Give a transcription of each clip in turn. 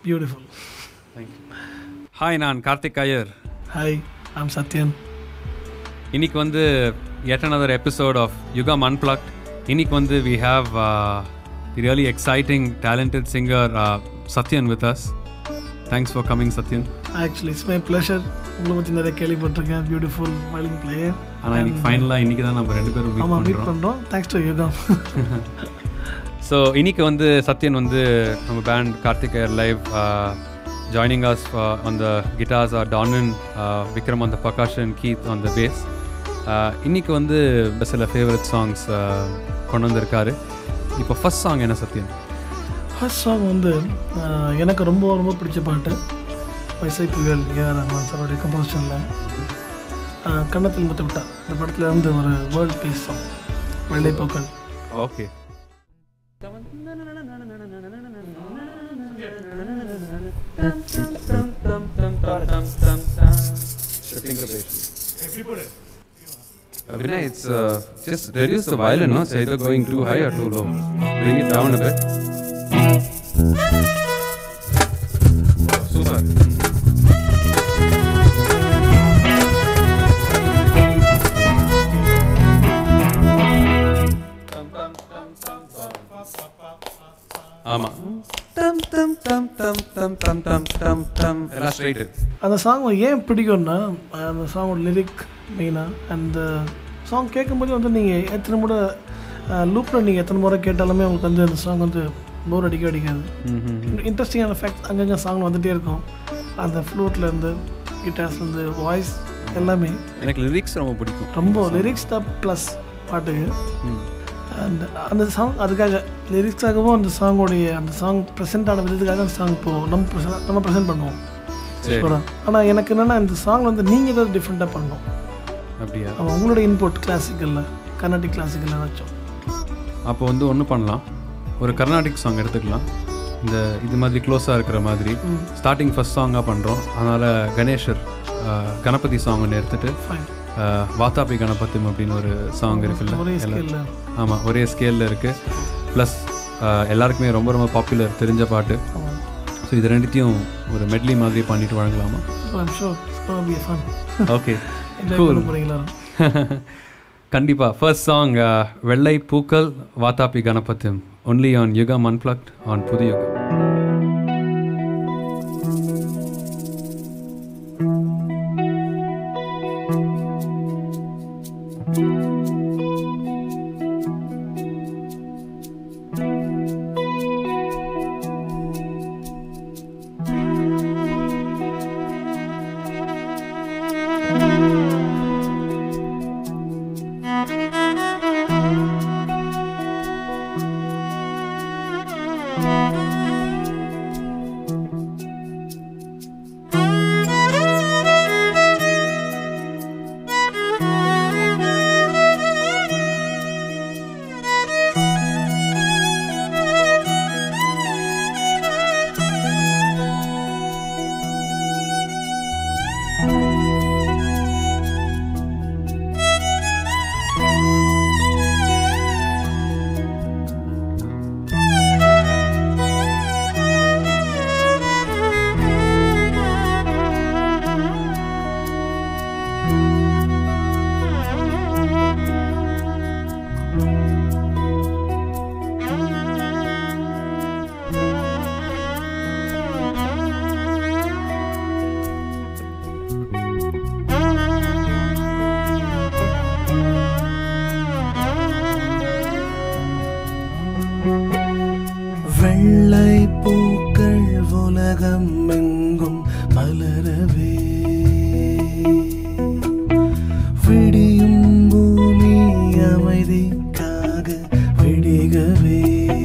Beautiful hi நான் Karthik Iyer hi I'm Sathyan இன்னைக்கு வந்து yet another episode of Yugam unplugged இன்னைக்கு வந்து we have really exciting talented singer Sathyan with us thanks for coming Sathyan actually it's my pleasure உங்களை பற்றி நிறைய கேள்விப்பட்டிருக்கேன் பியூட்டிஃபுல் வயலின் பிளேயர் ஆனால் இன்னைக்கு ஃபைனலாக இன்னைக்கு தான் நம்ம ரெண்டு பேரும் ஆமாம் மீட் மீட் பண்ணுறோம் பண்ணுறோம் தேங்க்ஸ் டு யுகம் ஸோ இன்னைக்கு வந்து சத்யன் வந்து நம்ம band Karthik Iyer live joining us on the guitars R டானன் Vikram on the percussion Keith on the bass இன்னைக்கு வந்து சில ஃபேவரட் சாங்ஸ் கொண்டு வந்திருக்காரு இப்போ ஃபர்ஸ்ட் சாங் என்ன சத்யன் ஃபர்ஸ்ட் சாங் வந்து ஆஹ், எனக்கு ரொம்ப ரொம்ப பிடிச்ச பாட்டு பைசை புயல் ஏஆர் ரஹ்மான் சாரோடைய கம்போசிஷனில் கன்னத்தில் முத்து விட்டா இந்த படத்தில் இருந்து ஒரு வேர்ல்ட் பீஸ் சாங் வெள்ளைப்போக்கள் okay Vinay, it's uh, just reduce the violin, no? So either going too high or too low. Bring it down a bit. Super. ஆமா டம் டம் டம் டம் டம் டம் டம் டம் டம் எல்லாம் ஸ்ட்ரைட்டு அந்த சாங் ஏன் பிடிக்கும்னா அந்த சாங்கோட லிரிக் மெயினாக அந்த சாங் கேட்கும்போது வந்து நீங்கள் எத்தனை முறை லூப்பில் நீங்கள் எத்தனை முறை கேட்டாலுமே உங்களுக்கு வந்து அந்த சாங் வந்து போர் அடிக்க அடிக்காது இன்ட்ரெஸ்டிங்கான ஃபேக்ட் அங்கங்கே சாங் வந்துகிட்டே இருக்கும் அந்த ஃப்ளூட்லேருந்து கிட்டார்ஸ்லேருந்து வாய்ஸ் எல்லாமே எனக்கு லிரிக்ஸ் ரொம்ப பிடிக்கும் ரொம்ப லிரிக்ஸ் தான் ப்ளஸ் பாட்டுக்கு அந்த அந்த சாங் அதுக்காக லிரிக்ஸாகவும் அந்த சாங்கோடைய அந்த சாங் ப்ரெசென்ட் ஆன விதத்துக்காக அந்த சாங் இப்போ நம்ம present- நம்ம ப்ரெசென்ட் பண்ணுவோம் சரி ஆனால் எனக்கு என்னென்னா இந்த சாங் வந்து நீங்கள் ஏதாவது டிஃப்ரெண்ட்டாக பண்ணணும் அப்படியா அவன் உங்களோட இன்புட் கிளாசிக்கலில் கர்நாடிக் கிளாசிக்கலில் ஏதாச்சும் அப்போ வந்து ஒன்று பண்ணலாம் ஒரு கர்நாடிக் சாங் எடுத்துக்கலாம் இந்த இது மாதிரி க்ளோஸாக இருக்கிற மாதிரி ஸ்டார்டிங் ஃபர்ஸ்ட் சாங்காக பண்ணுறோம் அதனால் கணேஷர் அஹ், கணபதி சாங் ஒன்று எடுத்துட்டு ஃபைன் அஹ், வாத்தாபி கணபத்தியம் அப்படின்னு ஒரு சாங் இருக்குல்ல ஒரே எல்லா- ஸ்கேலில் ஆமாம் ஒரே ஸ்கேலில் இருக்குது ப்ளஸ் எல்லாருக்குமே ரொம்ப ரொம்ப பாப்புலர் தெரிஞ்ச பாட்டு ஆமாம் ஸோ இது ரெண்டுத்தையும் ஒரு மெட்லி மாதிரி பண்ணிட்டு வழங்கலாமா I'm sure be fun okay enjoy பண்ண போகிறீங்களா கண்டிப்பா ஃபர்ஸ்ட் சாங் வெள்ளை பூக்கள் வாத்தாப்பி கணபத்தியம் only on Yugam unplugged on புது யுகம் வெள்ளை பூக்கள் உலகம் எங்கும் மலரவே விடியும் பூமி அமைதிக்காக விடிகவே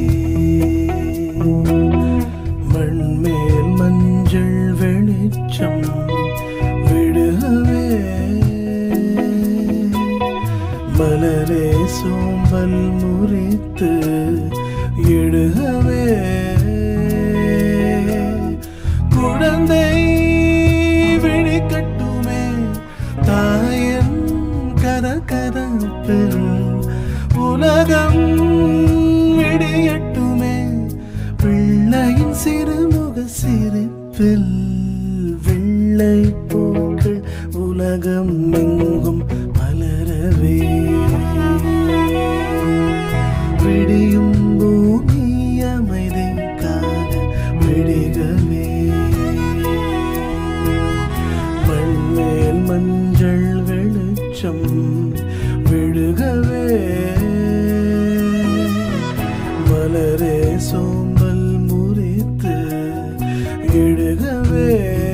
மண்மேல் மஞ்சள் வெளிச்சம் விடுகவே மலரே சோம்பல் முறித்து எழுகவே குழந்தை விழிக்கட்டுமே தாயன் கதகதப்பில் உலகம் விடியட்டுமே பிள்ளையின் சிறுமுக சிறு சிரிப்பில் வெள்ளை பூக்கள் உலகம் எங்கும் மலரவே விடியும் பூமி அமைதிக்காக விடிகவே மண்மேல் மஞ்சள் வெளிச்சம் விழுகவே மலரே சோம்பல் முறித்து இடுகவே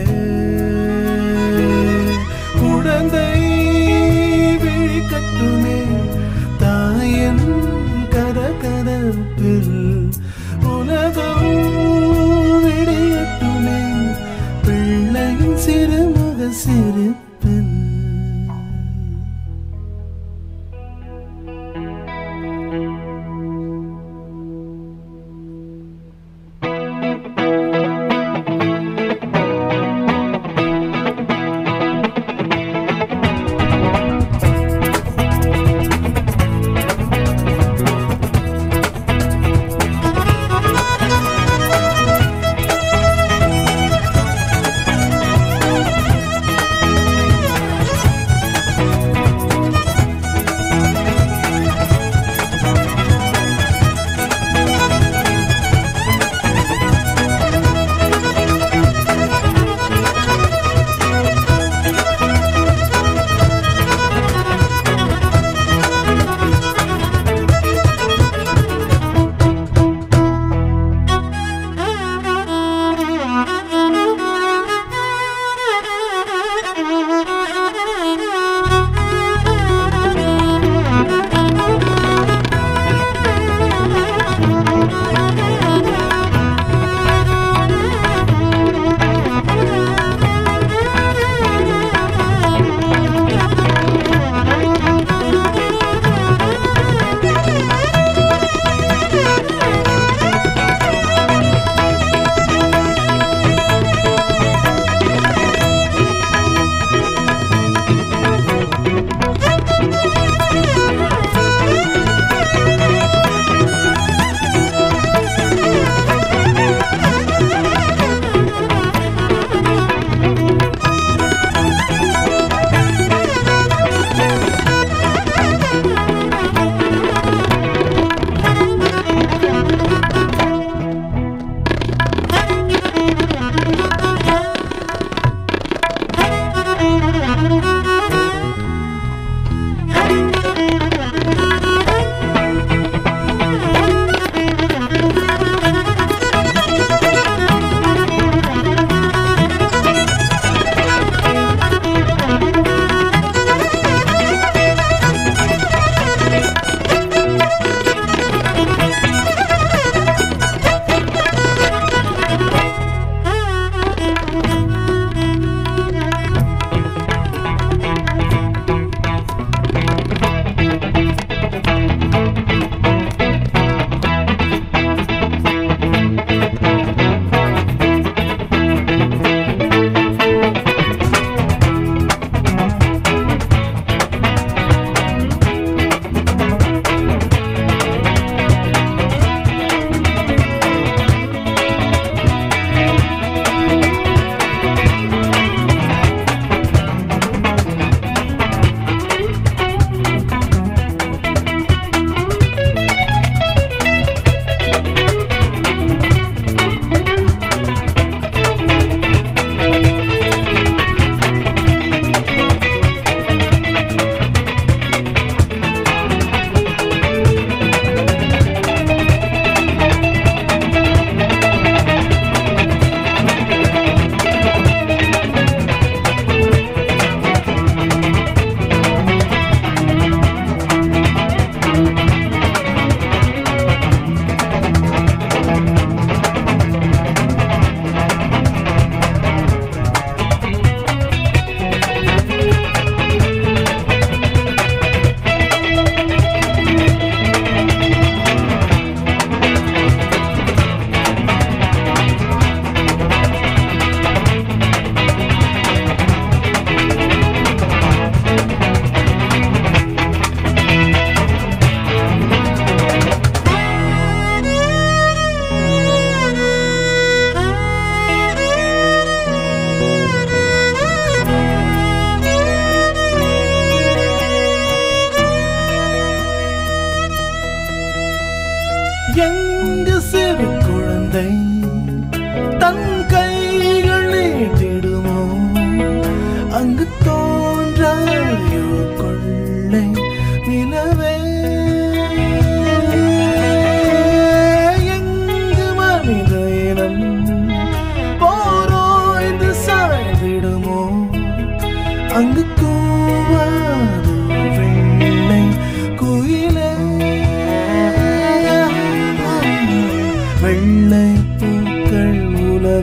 குழந்தை விழிக்கட்டுமே தாயன் கதகதப்பில் உலகம் விடியட்டுமே பிள்ளையின் சிறுமுக சிரிப்பில்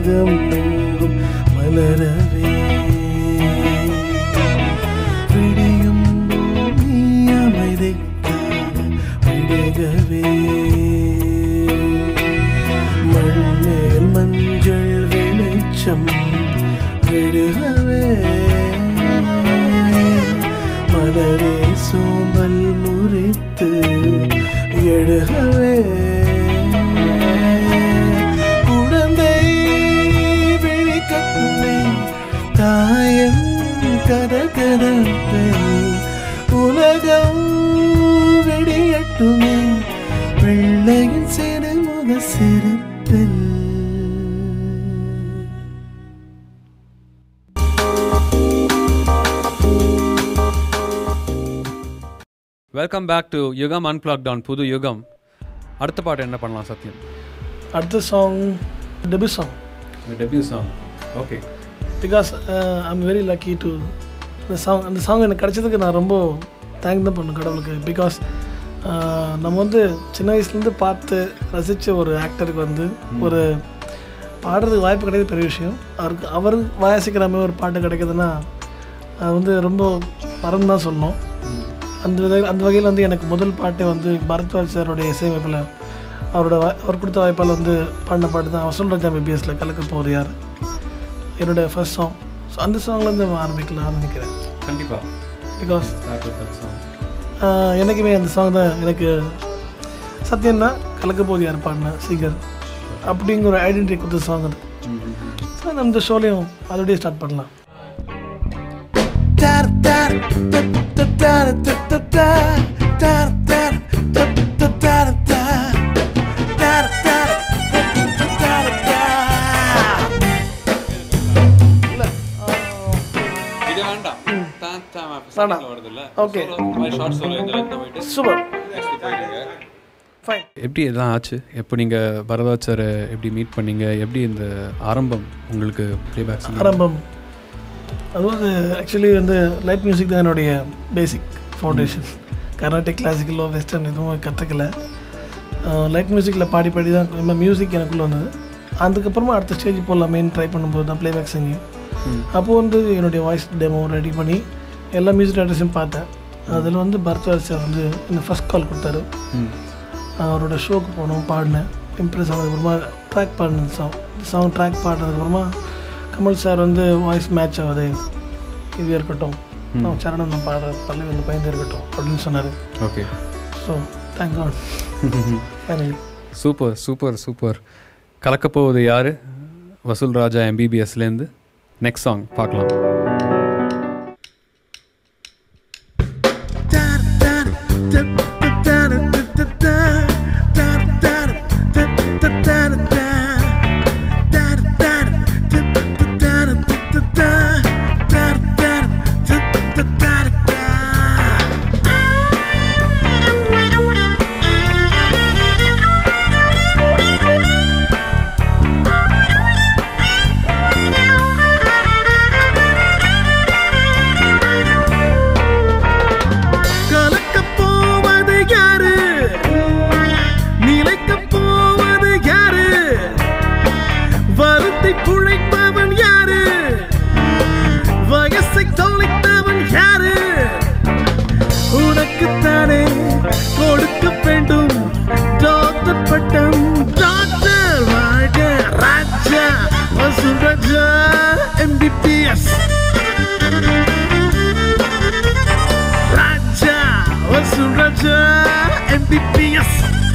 உலகம் எங்கும் மலரவே விடியும் பூமி அமைதிக்காக விடுகவே மண்மேல் மஞ்சள் வெளிச்சம் விடுகவே மலரே சோம்பல் முறித்து எழுகவே குழந்தை விழிக்கட்டுமே தாயம் கதகதப்பெண் உலகம் வெடியட்டுமே பிள்ளையின் சிறுமுக சிரிப்பில் welcome back to Yugam unplugged டவுன் புது யுகம் அடுத்த பாட்டு என்ன பண்ணலாம் சத்யம் அடுத்த song debut song debut song okay because I'm very lucky to இந்த சாங் அந்த சாங் எனக்கு கிடைச்சதுக்கு நான் ரொம்ப தேங்க் தான் பண்ணேன் கடவுளுக்கு பிகாஸ் நம்ம வந்து சின்ன வயசுலேருந்து பார்த்து ரசித்த ஒரு ஆக்டருக்கு வந்து ஒரு பாடுறதுக்கு வாய்ப்பு கிடையாது பெரிய விஷயம் அவருக்கு அவர் வாசிக்கிற மாதிரி ஒரு பாட்டு கிடைக்குதுன்னா அது வந்து ரொம்ப மரம் தான் சொல்லணும் அந்த வித அந்த வகையில் வந்து எனக்கு முதல் பாட்டே வந்து பரத்வாஜ் சாரோடைய இசையமைப்பில் அவரோட வா- அவர் கொடுத்த வாய்ப்பால் வந்து பாடின பாட்டு தான் வசூல் ராஜா பிபிஎஸ்ல கலக்க போகுது யார் என்னோட ஃபர்ஸ்ட் சாங் ஸோ அந்த சாங்லேருந்து ஆரம்பிக்கலாம்னு நினைக்கிறேன் கண்டிப்பாக because start with that song எனக்குமே அந்த சாங் தான் எனக்கு சத்யன் தான் கலக்க போகுது யார் பாடின சிங்கர் அப்படிங்கிற ஒரு ஐடென்டிட்டி கொடுத்த சாங் அது ஸோ நம்ம இந்த ஷோலையும் அதோடய ஸ்டார்ட் பண்ணலாம் Tar tar tar tar tar tar tar tar tar tar tar tar tar tar tar tar இது வேண்டாம் வேண்டாம். வருது இல்ல Okay. ஷார்ட் சோலோ இந்த லென்த் போயிட்டு சூப்பர் ஃபைன் எப்படி இதெல்லாம் ஆச்சு எப்போ நீங்கள் பரதாஜ் சார் எப்படி மீட் பண்ணீங்க எப்படி இந்த ஆரம்பம் உங்களுக்கு ப்ளேபேக் ஆரம்பம் அதாவது ஆக்சுவலி வந்து லைட் மியூசிக் தான் என்னுடைய பேசிக் ஃபவுண்டேஷன் கர்நாடிக் கிளாசிக்கலோ வெஸ்டர்ன் எதுவும் கற்றுக்கல லைட் மியூசிக்கில் பாடி பாடி தான் நம்ம மியூசிக் எனக்குள்ளே வந்தது அதுக்கப்புறமா அடுத்த ஸ்டேஜ் போகலாமேன்னு ட்ரை பண்ணும்போது தான் ப்ளேபேக் சிங்கிங் அப்போது வந்து என்னுடைய வாய்ஸ் டெமோ ரெடி பண்ணி எல்லா மியூசிக் டேரக்டர்ஸையும் பார்த்தேன் அதில் வந்து பரத்வாஜ் சார் வந்து எனக்கு ஃபஸ்ட் கால் கொடுத்தாரு அவரோட ஷோக்கு போனோம் பாடினேன் இம்ப்ரெஸ் ஆனதுக்கப்புறமா ட்ராக் பாடினேன் சாங் சாங் ட்ராக் பாடினதுக்கப்புறமா கமல் சார் வந்து வாய்ஸ் மேட்ச் ஆகுது இது இருக்கட்டும் நான் சரணம் நான் பாடுற பல்லவி வந்து பயந்து இருக்கட்டும் அப்படின்னு சொன்னார் okay so thank god finally super super super கலக்கப்போவது யார் வசூல் ராஜா எம்பிபிஎஸ்லேருந்து நெக்ஸ்ட் சாங் பார்க்கலாம் tar tar tar tar tar tar tar tar tar கலக்கப் போவது யாரு நிலைக்கப் போவது யாரு வருத்தை புழைப்பவன் யாரு வயசை தொலைத்தவன் யாரு உனக்குத்தானே கொடுக்க வேண்டும் டாக்டர் பட்டம் டாக்டர் வாழ்க ராஜா வசூல் ராஜா எம்பிபிஎஸ் ராஜா வசூல் ராஜா எம்பிபிஎஸ்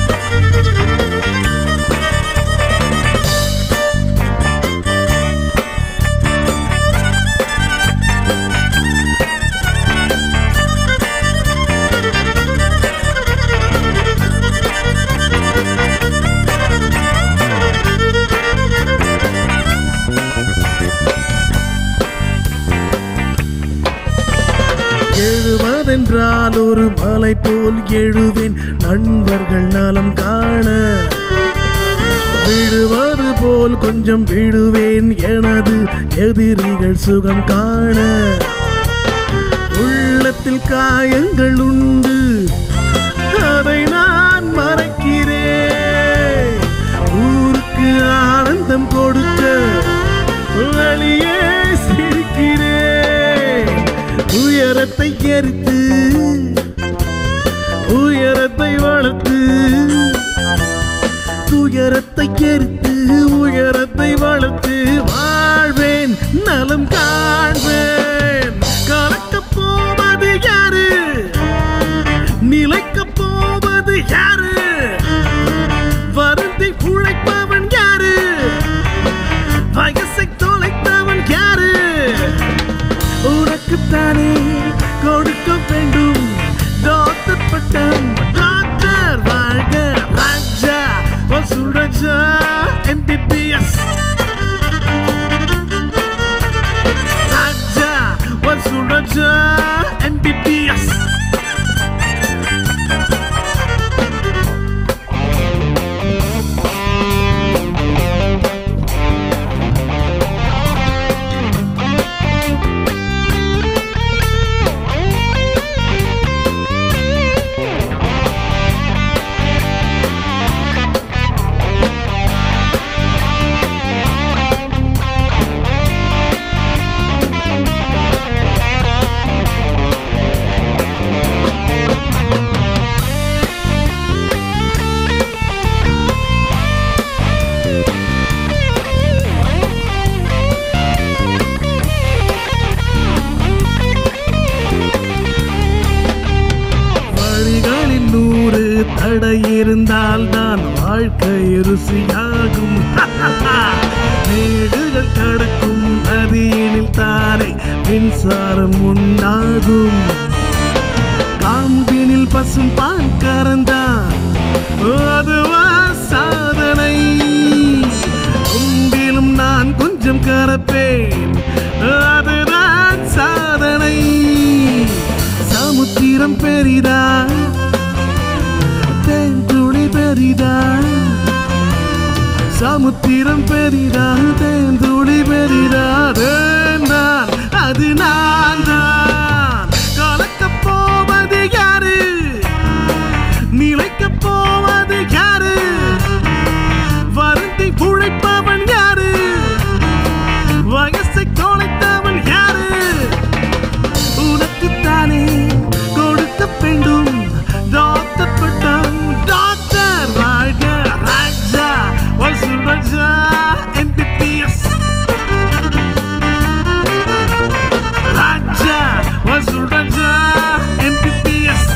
எழுவதென்றால் ஒரு மலை போல் எழுவேன் நண்பர்கள் நலம் காண விடுவது போல் கொஞ்சம் விடுவேன் எனது எதிரிகள் சுகம் காண உள்ளத்தில் காயங்கள் உண்டு அதை நான் மறைக்கிறேன் ஊருக்கு ஆனந்தம் கொடுக்க துயரத்தை எரித்து உயரத்தை வளர்த்து துயரத்தை எரித்து உயரத்தை வளர்த்து வாழ்வேன் நலம் காண்பேன் கலக்கப் போவது யாரு நிலைக்கப் போவது யாரு வருந்தி உழைப்பவன் யாரு வயசை தொலைத்தவன் யாரு உனக்குத்தானே கொடுக்க வேண்டும் டாக்டர் பட்டம் டாக்டர் வாழ்க ராஜா வசூல் ராஜா எம்பிபிஎஸ் ராஜா வசூல் ராஜா எம்பிபிஎஸ் வழிகளில் நூறு தடை இருந்தால் தான் வாழ்க்கை ருசியாகும் மேடுகள் கடக்கும் நதியினில் தானே மின்சாரம் உண்டாகும் காம்பினில் பசும் பால் கறந்தான் அதுவா சாதனை உண்டிலும் நான் கொஞ்சம் கறப்பேன் அதுதான் சாதனை சமுத்திரம் பெரிதா தேன்துளி பெரிதா சமுத்திரம் பெரிதா தேன்துளி பெரிதா அது நான் அது நான் தான் கலக்கப் போவது யாரு நிலைக்கப் போவது யாரு வருந்தி உழைப்பவன் யாரு வயசை தொலைத்தவன் யாரு உனக்குத்தானே கொடுக்க வேண்டும் டாக்டர் பட்டம் டாக்டர் வாழ்க ராஜா Vasool Raja MBBS Raja Vasool Raja MBBS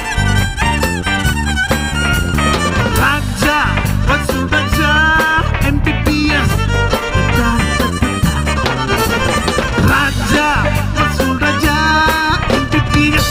Raja Vasool Raja MBBS Raja Vasool Raja MBBS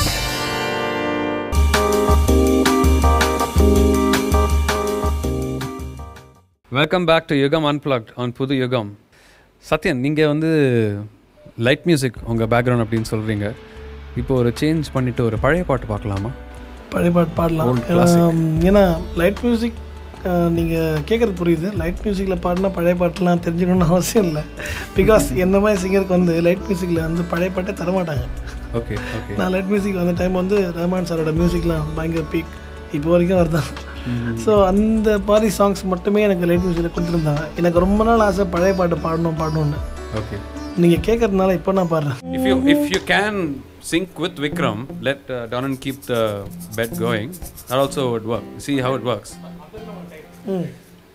welcome back to Yugam unplugged on புது யுகம் சத்யன் நீங்கள் வந்து லைட் மியூசிக் உங்கள் பேக்ரவுண்ட் அப்படின்னு சொல்கிறீங்க இப்போ ஒரு சேஞ்ச் பண்ணிவிட்டு ஒரு பழைய பாட்டு பார்க்கலாமா பழைய பாட்டு பாடலாம் Old classic. ஆம், ஏன்னா லைட் மியூசிக் நீங்கள் கேட்குறது புரியுது லைட் மியூசிக்கில் பாடினா பழைய பாட்டுலாம் தெரிஞ்சுக்கணும்னு அவசியம் இல்லை பிகாஸ் என்ன மாதிரி சிங்கருக்கு வந்து லைட் மியூசிக்கில் வந்து பழைய பாட்டே தரமாட்டாங்க ஓகே ஓகே நான் லைட் மியூசிக் வந்த டைம் வந்து ரஹ்மான் சாரோட மியூசிக்லாம் பயங்கர பீக் இப்போ வரைக்கும் வருதான் ஸோ அந்த மாதிரி சாங்ஸ் மட்டுமே எனக்கு லைட் மியூசிக்கில் கொடுத்துருந்தாங்க எனக்கு ரொம்ப நாள் ஆசை பழைய பாட்டு பாடணும் பாடணும்னு ஓகே நீங்கள் கேட்கறதுனால இப்போ நான் பாடுறேன் If you if you can sync with Vikram, let uh, Donan keep the bed going. That also would work. See how it works. ம்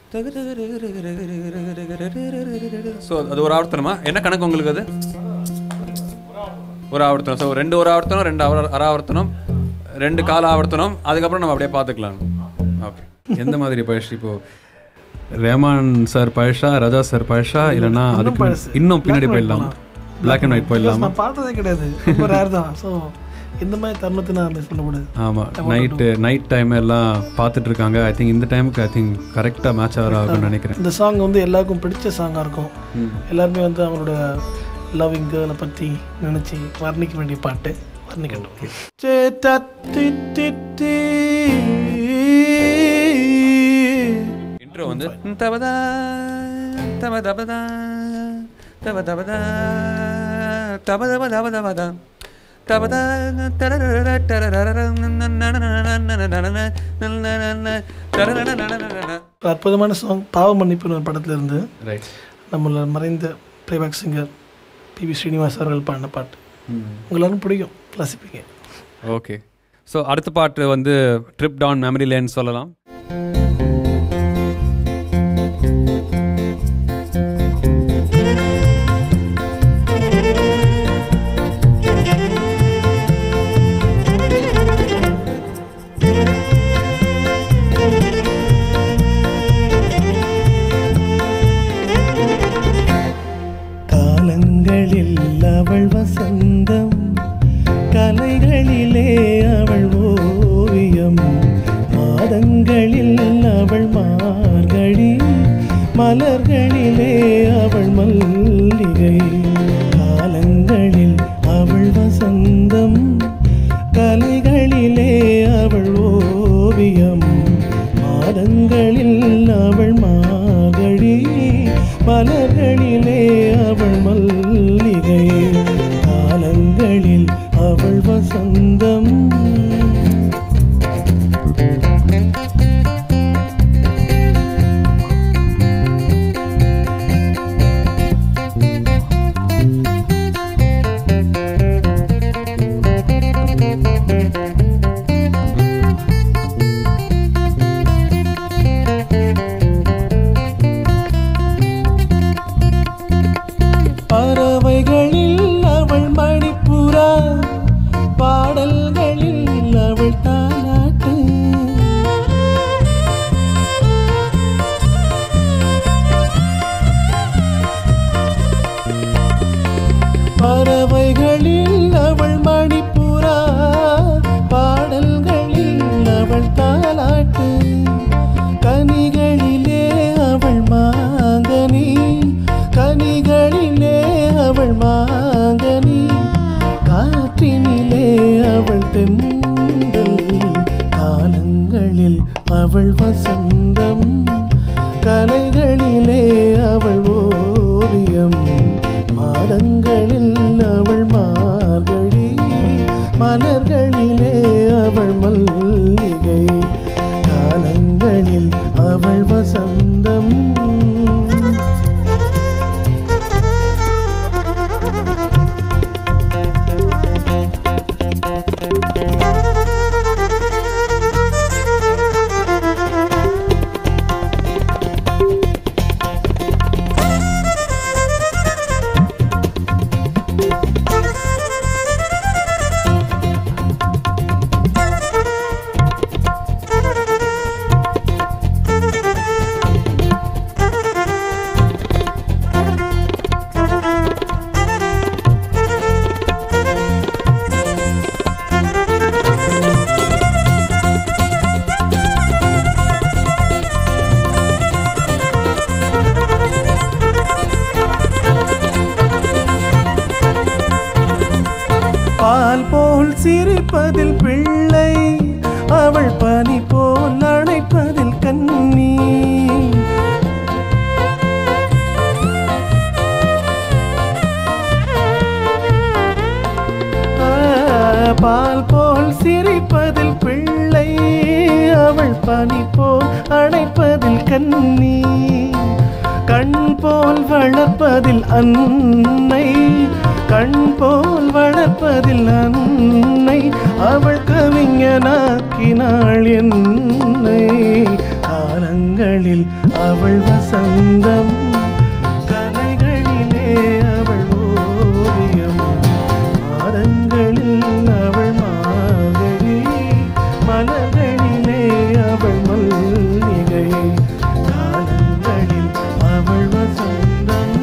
ஸோ அது ஒரு ஆவர்த்தனமா என்ன கணக்கு உங்களுக்கு அது ஒரு ஆவர்த்தனம் ஸோ ரெண்டு ஒரு ஆவர்த்தனம் ரெண்டு அவர் அரை ஆவர்த்தனம் ரெண்டு கால ஆவர்த்தனம் அதுக்கப்புறம் நம்ம அப்படியே பார்த்துக்கலாம் ஓகே எந்த மாதிரி பழசு இப்போ ரேமான் சார் பழசா ரஜா சார் பழசா இல்லைன்னா அதுக்கு பழசு. இன்னும் பின்னாடி Black and white போயிடலாம் போலாம். பிளாக் அண்ட் ஒயிட் போயிடலாமா நான் பார்த்ததே கிடையாது ரொம்ப ரேர் தான் ஸோ இந்த மாதிரி தருணத்தை நான் மிஸ் பண்ணக்கூடாது ஆமாம் நைட்டு நைட் டைம் எல்லாம் பார்த்துட்டு இருக்காங்க ஐ திங்க் இந்த டைமுக்கு ஐ திங்க் கரெக்டாக மேட்ச் ஆகிற ஆகும்னு நினைக்கிறேன் இந்த சாங் வந்து எல்லாருக்கும் பிடிச்ச சாங்காக இருக்கும் எல்லாருமே வந்து அவங்களோட லவ்விங் கேர்ளை பற்றி நினச்சி வர்ணிக்க வேண்டிய பாட்டு வர்ணிக்கட்டும் சே தத்தி தித்தி. இன்ட்ரோ வந்து தபதா தபதபதா தபதபதா தபதபதபதபதா தபதா தரரர தரரர ஒரு அற்புதமான சாங் பாவ மன்னிப்புன்னு ஒரு படத்துல இருந்து ரைட் நம்மள மறைந்த playback singer P V Srinivas அவர்கள் பாடின பாட்டு உங்க எல்லாரும் பிடிக்கும் ரசிப்பீங்க ஓகே ஸோ அடுத்த பாட்டு வந்து ட்ரிப் டவுன் மெமரி லேன் சொல்லலாம் காலங்களில் அவள் வசந்தம் கலைகளிலே அவள் ஓவியம் மாதங்களில் அவள் மார்கழி மலர்களிலே அவள் மல்லிகை காலங்களில் அவள் வசந்தம் கலைகளிலே அவள் ஓவியம் மாதங்களில் அவள் மார்கழி மலர்களிலே அவள் மல்லிகை காலங்களில் அவள் வசந்தம் பறவைகளில் அவள் மணிப்புறா பாடல்களில் அவள் தாலாட்டு பறவைகளில் அவள் மணிப்புறா பாடல்களில் அவள் தாலாட்டு கனிகளிலே அவள் மாங்கனி கனிகளிலே அவள் மாங்கனி காற்றினிலே அவள் தென்றல் காலங்களில் அவள் வசந்தம் கலைகளிலே அவள் ஓவியம் மாதங்களில் அவள் மார்கழி மலர்களிலே அவள் மல்லிகை காலங்களில் அவள் வசந்தம் பால் போல் சிரிப்பதில் பிள்ளை அவள் பனி போல் அணைப்பதில் கண்ணி ஆ, பால் போல் சிரிப்பதில் பிள்ளை அவள் பனி போல் அணைப்பதில் கண்ணி கண் போல் வளர்ப்பதில் அன்னை கண் போல் வளர்ப்பதில் அன்னை அவள் கவிஞனாக்கினாள் என்னை காலங்களில் அவள் வசந்தம் கலைகளிலே அவள் ஓவியம் மாதங்களில் அவள் மாதரி மலர்களிலே அவள் மல்லிகை காலங்களில் அவள் வசந்தம்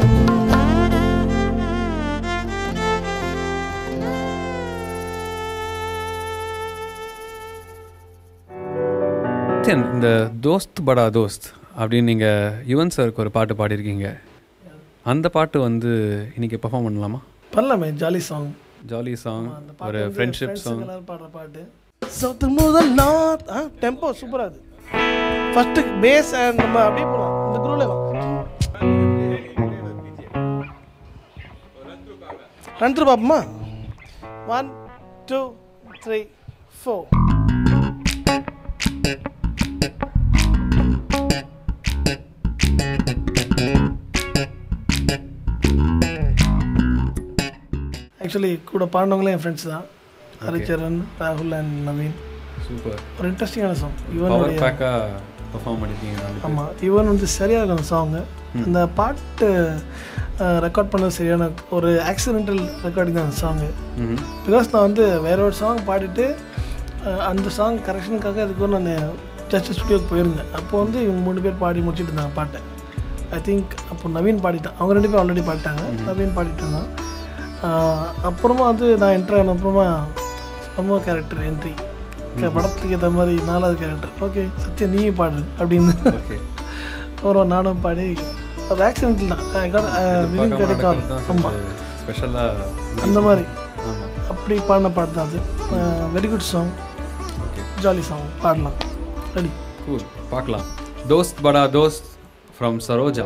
சரி, இந்த தோஸ்த் படா தோஸ்த் அப்படின்னு நீங்கள் யுவன் சாருக்கு ஒரு பாட்டு பாடியிருக்கீங்க அந்த பாட்டு வந்து இன்னைக்கு பெர்ஃபார்ம் பண்ணலாமா பண்ணலாமே ஜாலி சாங் ஜாலி சாங் அந்த ஒரு பாட்டு வந்து ஃப்ரெண்ட்ஷிப் friends சாங் எல்லாரும் பாடுற பாட்டு சவுத்து முதல் நார்த் ஆ டெம்போ சூப்பராக அது ஃபர்ஸ்ட் பேஸ் அண்ட் நம்ம அப்படியே போகலாம் இந்த குரூவில் ரன் த்ரூ பாப்போமா one two three four actually கூட பாடினவங்களே என் ஃப்ரெண்ட்ஸ் தான் ஹரிச்சரன் ராகுல் அண்ட் நவீன் சூப்பர் ஒரு இன்ட்ரெஸ்டிங்கான சாங் பவர் யுவனுடைய பேக்காக பெர்ஃபார்ம் பண்ணிருக்கீங்க நாலு பேர். ஆமாம் யுவன் வந்து சரியாக இருக்கும் அந்த சாங்கு அந்த பாட்டு ரெக்கார்ட் பண்ணது சரியான ஒரு ஆக்சிடென்டல் ரெக்கார்டிங் தான் அந்த சாங்கு ம்ஹும். பிகாஸ் நான் வந்து வேற ஒரு சாங் பாடிட்டு அஹ், அந்த சாங் கரெக்ஷனுக்காக இதுக்கு நான் ஜஸ்ட் ஸ்டுடியோக்கு போயிருந்தேன் அப்போ வந்து இவங்க மூணு பேர் பாடி முடிச்சுட்டு இருந்தாங்க பாட்டை ஐ திங்க் அப்போ நவீன் பாடிட்டான் அவங்க ரெண்டு பேரும் ஆல்ரெடி பாடிட்டாங்க நவீன் பாடிட்டு இருந்தான் அஹ், அப்புறமா வந்து நான் என்ட்ரு ஆன அப்புறமா நம்ம கேரக்டர் என்ட்ரி படத்துக்கு ஏற்ற மாதிரி நாலாவது கேரக்டர் ஓகே சத்யா நீயே பாடு அப்படின்னு ஓகே அப்புறம் நானும் பாடி அது ஆக்சிடென்ட் தான் I got, uh, within பார்க்காம get a call. நடக்கிறது ஆமா தான் ஸ்பெஷலாக அந்த மாதிரி ஆமாம் அப்படி பாடின பாட்டு தான் அது very good song okay jolly song பாடலாம் ரெடி கூல் பார்க்கலாம் தோஸ்த் படா தோஸ்த் ஃப்ரம் சரோஜா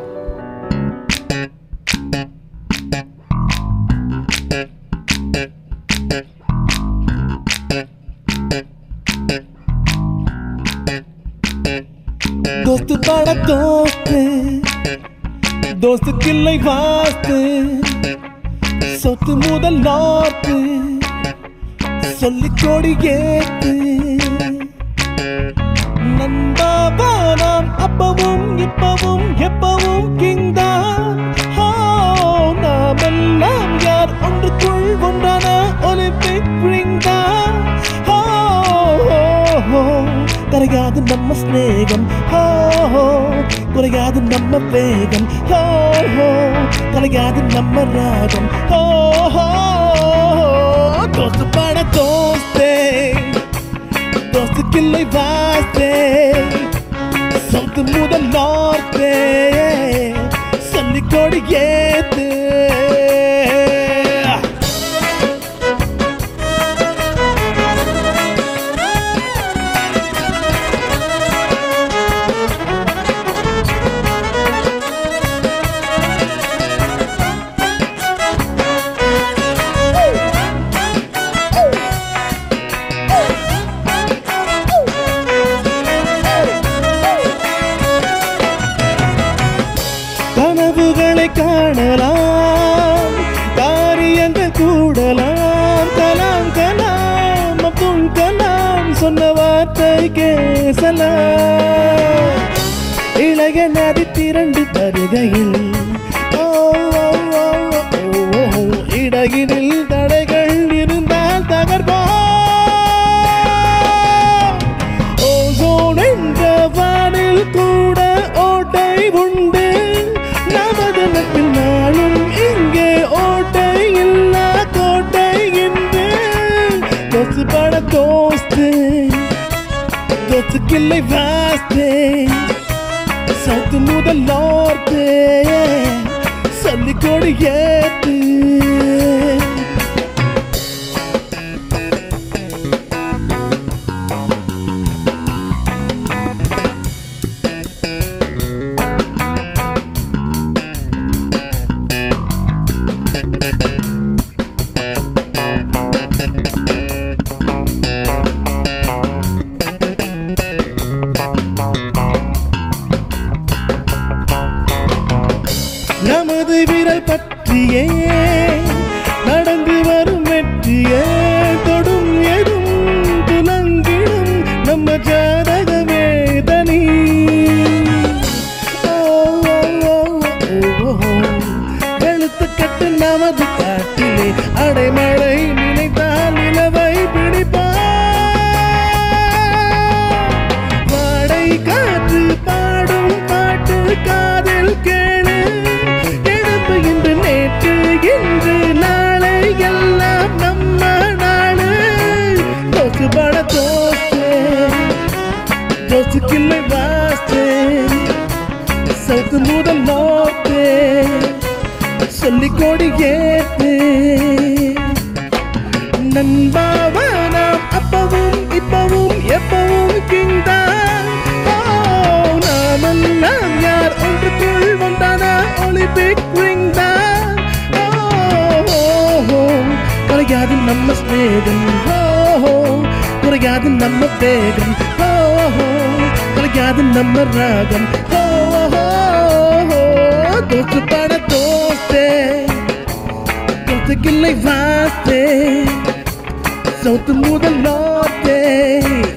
दोस्त बड़ा दोस्त दोस्त கிள்ளை வாஸ்து சொத்து முதல் நார்த்து சொல்லி கொடி ஏத்து நண்பாவா நாம் அப்பவும் இப்பவும் எப்பவும் கிங்தான் ஹோ நாம் எல்லாம் யார் ஒன்றுக்குள் ஒன்றான ஒலிம்பிக் ரிங் தான் ஹோ ஹோ கரையாது நம்ம ஸ்நேகம் ஹோ ஹோ குறையாது நம்ம வேகம் ஹோ ஹோ கலையாது நம்ம ராகம் ஹோ ஹோ தோஸ்து பட தோஸ்தே தோஸ்து கிள்ளை வாஸ்தே சொத்து முதல் நார்த்தே சொல்லி கொடி ஏத்து கனவுகளை காணலாம் காரியங்கள் கூடலாம் கலாம் கலாம் அப்துல் கலாம் சொன்ன வார்த்தை கேசலாம் இளைய நதி திரண்டு வருகையில் ஓ, ஓ, ஓ, ஓ, ஓ, இடையினில் தடைகள் இருந்தால் தகர்ப்போம் ஓசோன் என்ற வானில் கூட ஓட்டை உண்டு நமது நட்பில் நாளும் இங்கே ஓட்டை இல்லா கோட்டை இன்று தோசு பட தோஸ்து தோசு கிள்ளை வாஸ்தே சவுத்து முதல் நார்த்தே சொல்லி கொடி ஏத்து நமது விரல் பற்றியே நடந்து வரும் வெற்றியே தொடும் எதும் துலங்கிடும் நம்ம ஜாதகமே தனி ஓ, ஓ, ஓ, ஓ, ஓ. வெளுத்து கட்டு நமது காட்டிலே அடைமழை நினைத்தால் நிலவை பிடிப்பா வாடை காற்று பாடும் பாட்டு காதில் கேளு எழுப்பு இன்று நேற்று இன்று நாளை எல்லாம் நம்ம நாடு தோசு பட தோசு தோசு கிள்ளை வாஸ்தே சவுத்து முதல் நோத்தே சொல்லி கொடி ஏத்து நண்பாவா நாம் அப்பவும் இப்பவும் எப்பவும் கிங்தான் நாமெல்லாம் யார் ஒன்றுக்குள் ஒன்றான ஒலிம்பிக் ரிங் தான் குறையாது நம்ம ஸ்நேகம் குறையாது நம்ம வேகம் குறையாது நம்ம ராகம் தோற்று பட தோஸ்தே தோத்து வார்த்தைக்கில்லை வார்த்தை சவுத்து முதல் நோட்டே